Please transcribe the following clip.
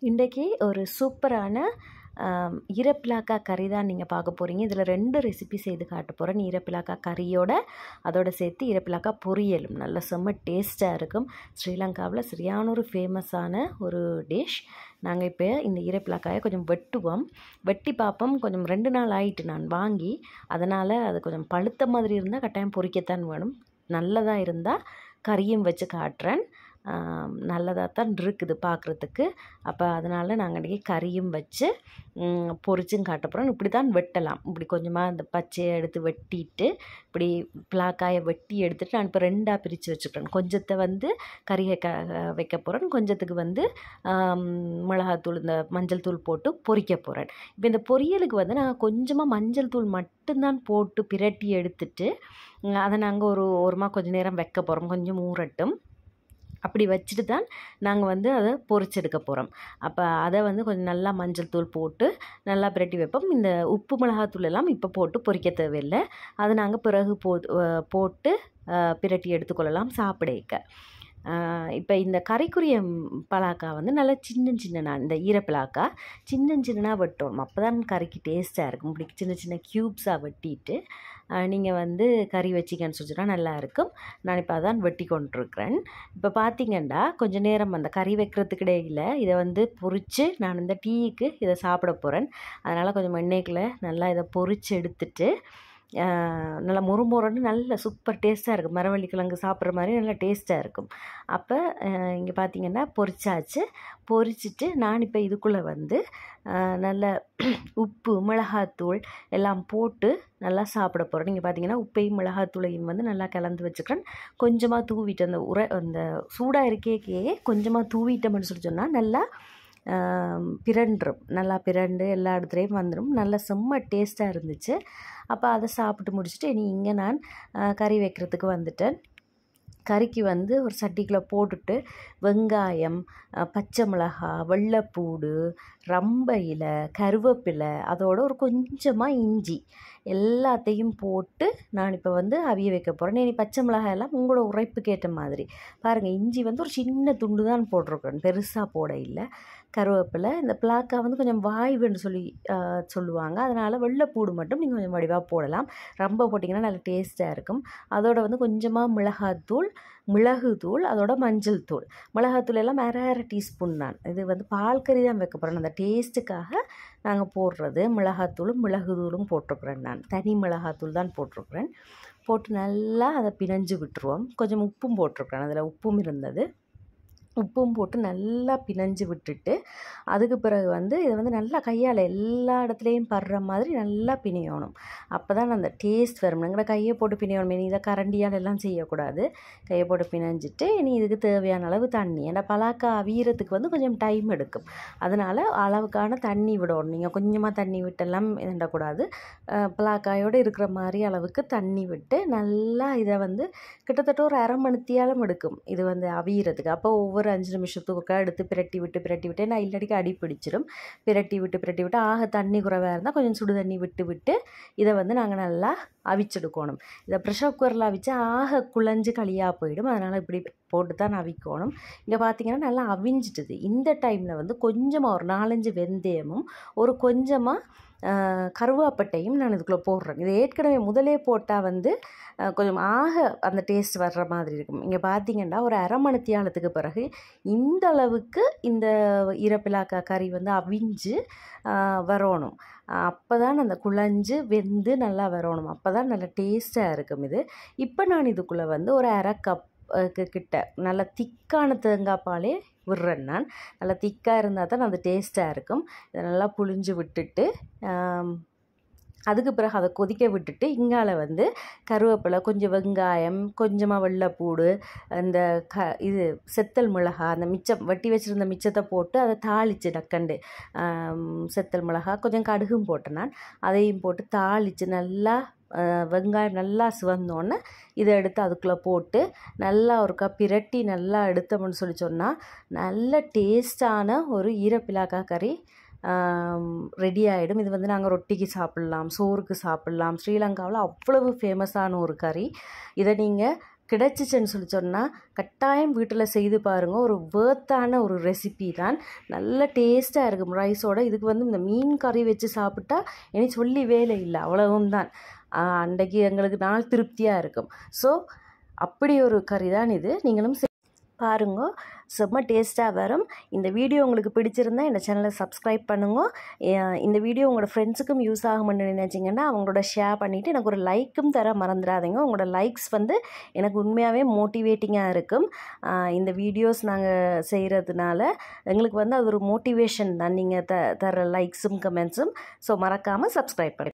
இன்றைக்கி ஒரு சூப்பரான ஆம், ஈரப்பிலாக்கா கறி தான் நீங்கள் பார்க்க போகிறீங்க இதில் ரெண்டு ரெசிபி செய்து காட்ட போகிறேன் ஈரப்பிலாக்கா கறியோட அதோட சேர்த்து ஈரப்பிலாக்கா பொரியலும் நல்ல செம்ம டேஸ்ட்டாக இருக்கும் ஸ்ரீலங்காவில் சரியான ஒரு ஃபேமஸான ஒரு டிஷ் நாங்கள் இப்போ இந்த ஈரப்பிலாக்காயை கொஞ்சம் வெட்டுவோம் வெட்டி பார்ப்போம் கொஞ்சம் ரெண்டு நாள் ஆயிட்டு நான் வாங்கி அதனால் அது கொஞ்சம் பழுத்த மாதிரி இருந்தால் கட்டாயம் பொரிக்கத்தான் வேணும் நல்லதாக இருந்தால் கறியும் வச்சு காட்டுறேன் நல்லதாக தான் இருக்குது பார்க்குறதுக்கு அப்போ அதனால் நாங்கள் இன்றைக்கி கறியும் வச்சு ம், பொரிச்சும் காட்ட போகிறோம் இப்படி தான் வெட்டலாம் இப்படி கொஞ்சமாக அந்த பச்சையை எடுத்து வெட்டிட்டு இப்படி பிளாக்காயை வெட்டி எடுத்துட்டு நான் இப்போ ரெண்டாக பிரித்து வச்சுக்கிறேன் கொஞ்சத்தை வந்து கறியை க வைக்க போகிறேன் கொஞ்சத்துக்கு வந்து ஆம், மிளகாத்தூள் இந்த மஞ்சள் தூள் போட்டு பொரிக்க போகிறேன் இப்போ இந்த பொரியலுக்கு வந்து நான் கொஞ்சமாக மஞ்சள் தூள் மட்டும்தான் போட்டு பிரட்டி எடுத்துட்டு ம், அதை நாங்கள் ஒரு ஓரமாக கொஞ்ச நேரம் வைக்க போகிறோம் கொஞ்சம் ஊறட்டும் அப்படி வச்சுட்டு தான் நாங்கள் வந்து அதை பொரிச்செடுக்க போகிறோம் அப்போ அதை வந்து கொஞ்சம் நல்லா மஞ்சள் தூள் போட்டு நல்லா பிரட்டி வைப்போம் இந்த உப்பு மிளகாத்தூள் எல்லாம் இப்போ போட்டு பொரிக்க தேவையில்லை அதை நாங்கள் பிறகு போ அஹ் போட்டு அஹ் பிரட்டி எடுத்துக்கொள்ளலாம் சாப்பிடக்க இப்போ இந்த கறிக்குரிய ம், பலாக்கா வந்து நல்லா சின்ன சின்னனா இந்த ஈரப்பிலாக்கா சின்ன சின்னனாக வெட்டணும் அப்போ தான் கறிக்கு டேஸ்ட்டாக இருக்கும் இப்படி சின்ன சின்ன க்யூப்ஸாக வெட்டிட்டு நீங்கள் வந்து கறி வச்சிக்கன்னு சொல்லிச்சுன்னா நல்லா இருக்கும் நான் இப்போ அதான் வெட்டி கொண்டிருக்கிறேன் இப்போ பார்த்தீங்கன்னா கொஞ்ச நேரம் அந்த கறி வைக்கிறதுக்கு இடையில இதை வந்து பொரித்து நான் இந்த டீக்கு இதை சாப்பிட போகிறேன் அதனால் கொஞ்சம் எண்ணெய்க்குள்ள நல்லா இதை பொரித்து எடுத்துட்டு ஆஹ், நல்லா முறுமுறுன்னு நல்ல சூப்பர் டேஸ்ட்டாக இருக்கும் மரவள்ளி கிழங்கு சாப்பிட்ற மாதிரி நல்லா டேஸ்ட்டாக இருக்கும் அப்போ இங்கே பார்த்தீங்கன்னா பொரிச்சாச்சு பொரிச்சிட்டு நான் இப்போ இதுக்குள்ளே வந்து ஆஹ், நல்ல உப்பு மிளகாத்தூள் எல்லாம் போட்டு நல்லா சாப்பிட போகிறேன் நீங்கள் பார்த்தீங்கன்னா உப்பையும் மிளகாத்தூளையும் வந்து நல்லா கலந்து வச்சுக்கிறேன் கொஞ்சமாக தூவிட்டு அந்த உர அந்த சூடாக இருக்கேக்கே கொஞ்சமாக தூவிட்டோம்னு சொல்லி சொன்னால் நல்லா ஆம், பிரண்டும் நல்லா பிரண்டு எல்லா இடத்துலையும் வந்துடும் நல்லா செம்ம டேஸ்ட்டாக இருந்துச்சு அப்போ அதை சாப்பிட்டு முடிச்சுட்டு இனி இங்கே நான் ஆ, கறி வைக்கிறதுக்கு வந்துட்டேன் கறிக்கு வந்து ஒரு சட்டிக்குள்ளே போட்டுட்டு வெங்காயம் அ, பச்சை மிளகாய் வெள்ளைப்பூடு ரம்ப இலை கருவேப்பிலை அதோட ஒரு கொஞ்சமாக இஞ்சி எல்லாத்தையும் போட்டு நான் இப்போ வந்து அவிய வைக்க போகிறேன் இனி பச்சை மிளகாய் எல்லாம் உங்களோட உரைப்புக்கு ஏற்ற மாதிரி பாருங்கள் இஞ்சி வந்து ஒரு சின்ன துண்டு தான் போட்டிருக்கேன் பெருசாக போட இல்லை கருவேப்பிலை இந்த பிளாக்கா வந்து கொஞ்சம் வாய்வுன்னு சொல்லி ஆ, சொல்லுவாங்க அதனால் வெள்ளைப்பூடு மட்டும் நீங்கள் கொஞ்சம் வடிவாக போடலாம் ரொம்ப போட்டிங்கன்னா நல்ல டேஸ்ட்டாக இருக்கும் அதோட வந்து கொஞ்சமாக மிளகாத்தூள் மிளகுத்தூள் அதோட மஞ்சள் தூள் மிளகாத்தூள் எல்லாம் அரை அரை டீஸ்பூன் தான் இது வந்து பால் கறி தான் வைக்க போகிறேன் அந்த டேஸ்ட்டுக்காக நாங்கள் போடுறது மிளகாத்தூளும் மிளகுத்தூளும் போட்டிருக்கிறேன் நான் தனி மிளகாத்தூள் தான் போட்டிருக்கிறேன் போட்டு நல்லா அதை பிணைஞ்சு விட்டுருவோம் கொஞ்சம் உப்பும் போட்டிருக்கிறேன் அதில் உப்பும் இருந்தது உப்பும் போட்டு நல்லா பிணைஞ்சு விட்டுட்டு அதுக்கு பிறகு வந்து இதை வந்து நல்லா கையால் எல்லா இடத்துலையும் படுற மாதிரி நல்லா பிணையணும் அப்போ தான் அந்த டேஸ்ட் வரும் எங்களை கையை போட்டு பிணையணும் இனி இதை கரண்டியால் எல்லாம் செய்யக்கூடாது கையை போட்டு பிணைஞ்சிட்டு இனி இதுக்கு தேவையான அளவு தண்ணி ஏன்னா பலாக்கா அவியறதுக்கு வந்து கொஞ்சம் டைம் எடுக்கும் அதனால் அளவுக்கான தண்ணி விடணும் நீங்கள் கொஞ்சமாக தண்ணி விட்டெல்லாம் இதண்டக்கூடாது பலாக்காயோடு இருக்கிற மாதிரி அளவுக்கு தண்ணி விட்டு நல்லா இதை வந்து கிட்டத்தட்ட ஒரு அரை மணித்தியாலும் எடுக்கும் இது வந்து அவியறதுக்கு அப்போ ஒவ்வொரு அஞ்சு நிமிஷத்துக்கு எடுத்து பிரட்டி விட்டு பிரட்டி விட்டு நான் இல்லாட்டிக்கு அடி பிடிச்சிரும் பிரட்டி விட்டு பிரட்டி விட்டு ஆக தண்ணி குறைவாக இருந்தால் கொஞ்சம் சுடு தண்ணி விட்டு விட்டு இதை வந்து நாங்கள் நல்லா அவிச்செடுக்கணும் இதை ப்ரெஷர் குக்கரில் அவிச்சா ஆக குழஞ்சு களியாக போயிடும் அதனால் இப்படி போட்டு தான் அவிக்கணும் இங்கே பார்த்தீங்கன்னா நல்லா அவிஞ்சிட்டுது இந்த டைமில் வந்து கொஞ்சமாக ஒரு நாலஞ்சு வெந்தயமும் ஒரு கொஞ்சமாக கருவாப்பட்டையும் நான் இதுக்குள்ளே போடுறேன் இது ஏற்கனவே முதலே போட்டால் வந்து அஹ், கொஞ்சம் ஆக அந்த டேஸ்ட் வர்ற மாதிரி இருக்கும் இங்கே பார்த்தீங்கன்னா ஒரு அரை மணித்தியாலத்துக்கு பிறகு இந்த அளவுக்கு இந்த ஈரப்பிலாக்கா கறி வந்து அவிஞ்சு அஹ், வரணும் அப்போ தான் அந்த குழஞ்சு வெந்து நல்லா வரணும் அப்போ தான் நல்ல டேஸ்ட்டாக இருக்கும் இது இப்போ நான் இதுக்குள்ளே வந்து ஒரு அரை கப் அஹ், கிட்ட நல்ல திக்கான தேங்காய் பாலே விடுறேன் நான் நல்லா திக்காக இருந்தால் தான் அது டேஸ்ட்டாக இருக்கும் இதை நல்லா புழிஞ்சு விட்டுட்டு ஆம், அதுக்கு பிறகு அதை கொதிக்க விட்டுட்டு இங்கால வந்து கருவேப்பிலை கொஞ்சம் வெங்காயம் கொஞ்சமாக வெள்ளைப்பூடு அந்த க இது செத்தல் மிளகா அந்த மிச்சம் வெட்டி வச்சுருந்த மிச்சத்தை போட்டு அதை தாளித்து டக்கண்டு ஆம், செத்தல் மிளகா கொஞ்சம் கடுகும் போட்டேன் நான் அதையும் போட்டு தாளித்து நல்லா அஹ், வெங்காயம் நல்லா சிவந்தோன்னே இதை எடுத்து அதுக்குள்ளே போட்டு நல்லா ஒரு கப் பிரட்டி நல்லா எடுத்தோம்னு சொல்லி சொன்னால் நல்ல டேஸ்டான ஒரு ஈரப்பிலாக்கா கறி ரெடி ஆகிடும் இது வந்து நாங்கள் ரொட்டிக்கு சாப்பிட்லாம் சோறுக்கு சாப்பிட்லாம் ஸ்ரீலங்காவில் அவ்வளவு ஃபேமஸான ஒரு கறி இதை நீங்கள் கிடைச்சிச்சுன்னு சொல்லி சொன்னால் கட்டாயம் வீட்டில் செய்து பாருங்கள் ஒரு வேர்த்தான ஒரு ரெசிபி தான் நல்ல டேஸ்ட்டாக இருக்கும் ரைஸோட இதுக்கு வந்து இந்த மீன் கறி வச்சு சாப்பிட்டா இனி சொல்லி வேலை இல்லை அவ்வளவும் தான் அன்றைக்கு எங்களுக்கு நாள் திருப்தியாக இருக்கும் ஸோ அப்படி ஒரு கறி தான் இது நீங்களும் செ- பாருங்க செம்ம டேஸ்ட்டாக வரும் இந்த வீடியோ உங்களுக்கு பிடிச்சிருந்தா இந்த சேனலை சப்ஸ்கிரைப் பண்ணுங்க ஏ- இந்த வீடியோ உங்களோட ஃப்ரெண்ட்ஸுக்கும் யூஸ் ஆகும்னு நினச்சிங்கன்னா அவங்களோட ஷேர் பண்ணிவிட்டு எனக்கு ஒரு லைக்கும் தர மறந்துடாதீங்க உங்களோட லைக்ஸ் வந்து எனக்கு உண்மையாகவே மோட்டிவேட்டிங்காக இருக்கும் ஆஹ் இந்த வீடியோஸ் நாங்கள் செய்கிறதுனால எங்களுக்கு வந்து அது ஒரு மோட்டிவேஷன் தான் நீங்கள் த தர லைக்ஸும் கமெண்ட்ஸும் ஸோ மறக்காமல் சப்ஸ்கிரைப் பண்ணி